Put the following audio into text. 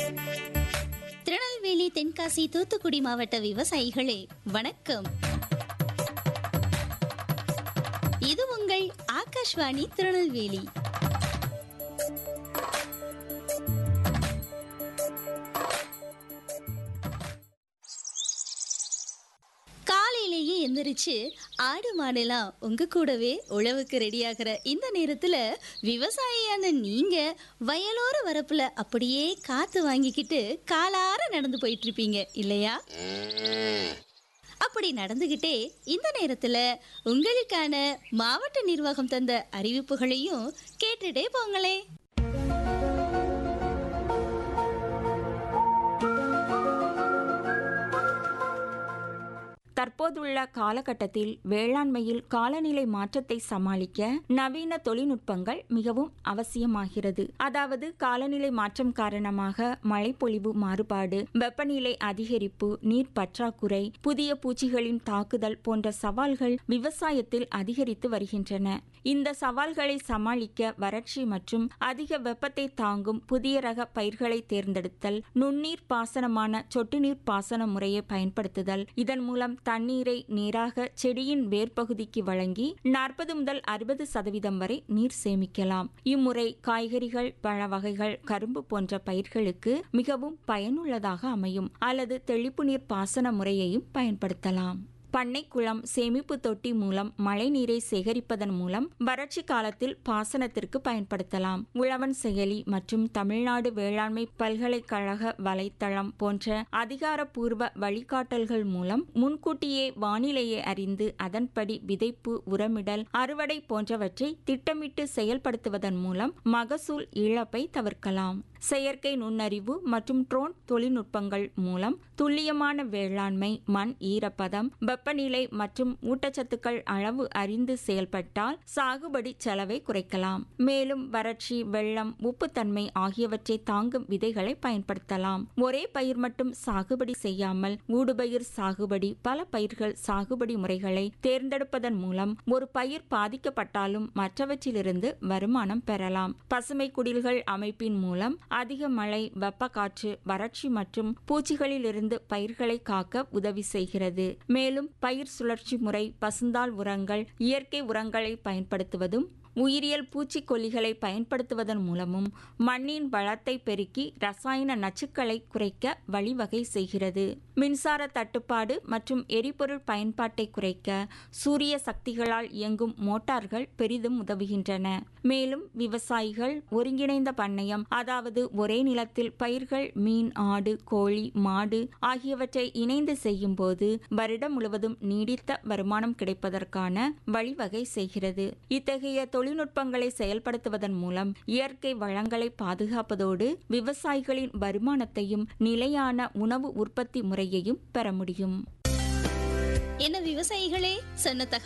திருநெல்வேலி தென்காசி தூத்துக்குடி மாவட்ட விவசாயிகளே வணக்கம் இது உங்கள் ஆகாஷ்வாணி திருநெல்வேலி காலையிலேயே எந்திரிச்சு ஆடு மாடெல்லாம் உங்க கூடவே உழவுக்கு ரெடியாகிற இந்த நேரத்துல விவசாயியான நீங்க வயலோர வரப்புல அப்படியே காத்து வாங்கிக்கிட்டு காலார நடந்து போயிட்டு இருப்பீங்க இல்லையா அப்படி நடந்துகிட்டே இந்த நேரத்துல உங்களுக்கான மாவட்ட நிர்வாகம் தந்த அறிவிப்புகளையும் கேட்டுட்டே போங்களே தற்போதுள்ள காலகட்டத்தில் வேளாண்மையில் காலநிலை மாற்றத்தை சமாளிக்க நவீன தொழில்நுட்பங்கள் மிகவும் அவசியமாகிறது அதாவது காலநிலை மாற்றம் காரணமாக மழைப்பொழிவு மாறுபாடு வெப்பநிலை அதிகரிப்பு நீர் பற்றாக்குறை புதிய பூச்சிகளின் தாக்குதல் போன்ற சவால்கள் விவசாயத்தில் அதிகரித்து வருகின்றன இந்த சவால்களை சமாளிக்க வறட்சி மற்றும் அதிக வெப்பத்தை தாங்கும் புதிய ரக பயிர்களை தேர்ந்தெடுத்தல் நுண்ணீர் பாசனமான சொட்டு நீர் பாசன முறையை பயன்படுத்துதல் இதன் மூலம் தண்ணீரை நேராக செடியின் வேர்ப்பகுதிக்கு வழங்கி நாற்பது முதல் அறுபது சதவீதம் வரை நீர் சேமிக்கலாம் இம்முறை காய்கறிகள் பழ வகைகள் கரும்பு போன்ற பயிர்களுக்கு மிகவும் பயனுள்ளதாக அமையும் அல்லது தெளிப்பு நீர் பாசன முறையையும் பயன்படுத்தலாம் பண்ணைக்குளம் சேமிப்பு தொட்டி மூலம் மழைநீரை சேகரிப்பதன் மூலம் வறட்சி காலத்தில் பாசனத்திற்கு பயன்படுத்தலாம் உழவன் செயலி மற்றும் தமிழ்நாடு வேளாண்மை பல்கலைக்கழக வலைத்தளம் போன்ற அதிகாரப்பூர்வ வழிகாட்டல்கள் மூலம் முன்கூட்டியே வானிலையை அறிந்து அதன்படி விதைப்பு உரமிடல் அறுவடை போன்றவற்றை திட்டமிட்டு செயல்படுத்துவதன் மூலம் மகசூல் இழப்பை தவிர்க்கலாம் செயற்கை நுண்ணறிவு மற்றும் ட்ரோன் தொழில்நுட்பங்கள் மூலம் துல்லியமான வேளாண்மை மண் ஈரப்பதம் வெப்பநிலை மற்றும் ஊட்டச்சத்துக்கள் அளவு அறிந்து செயல்பட்டால் சாகுபடி செலவை குறைக்கலாம் மேலும் வறட்சி வெள்ளம் உப்புத்தன்மை ஆகியவற்றை தாங்கும் விதைகளை பயன்படுத்தலாம் ஒரே பயிர் மட்டும் சாகுபடி செய்யாமல் ஊடுபயிர் சாகுபடி பல பயிர்கள் சாகுபடி முறைகளை தேர்ந்தெடுப்பதன் மூலம் ஒரு பயிர் பாதிக்கப்பட்டாலும் மற்றவற்றிலிருந்து வருமானம் பெறலாம் பசுமை குடில்கள் அமைப்பின் மூலம் அதிக மழை வெப்ப காற்று வறட்சி மற்றும் பூச்சிகளிலிருந்து பயிர்களை காக்க உதவி செய்கிறது மேலும் பயிர் சுழற்சி முறை பசுந்தாள் உரங்கள் இயற்கை உரங்களை பயன்படுத்துவதும் உயிரியல் பூச்சிக்கொல்லிகளை பயன்படுத்துவதன் மூலமும் மண்ணின் வளத்தை பெருக்கி ரசாயன நச்சுக்களை குறைக்க வழிவகை செய்கிறது மின்சார தட்டுப்பாடு மற்றும் எரிபொருள் பயன்பாட்டை குறைக்க சூரிய சக்திகளால் இயங்கும் மோட்டார்கள் பெரிதும் உதவுகின்றன மேலும் விவசாயிகள் ஒருங்கிணைந்த பண்ணையம் அதாவது ஒரே நிலத்தில் பயிர்கள் மீன் ஆடு கோழி மாடு ஆகியவற்றை இணைந்து செய்யும் போது வருடம் முழுவதும் நீடித்த வருமானம் கிடைப்பதற்கான வழிவகை செய்கிறது இத்தகைய தொழில்நுட்பங்களை செயல்படுத்துவதன் மூலம் இயற்கை வளங்களை பாதுகாப்பதோடு விவசாயிகளின் வருமானத்தையும் நிலையான உணவு உற்பத்தி முறையையும் பெற முடியும் என்ன விவசாயிகளே சொன்ன தகவல்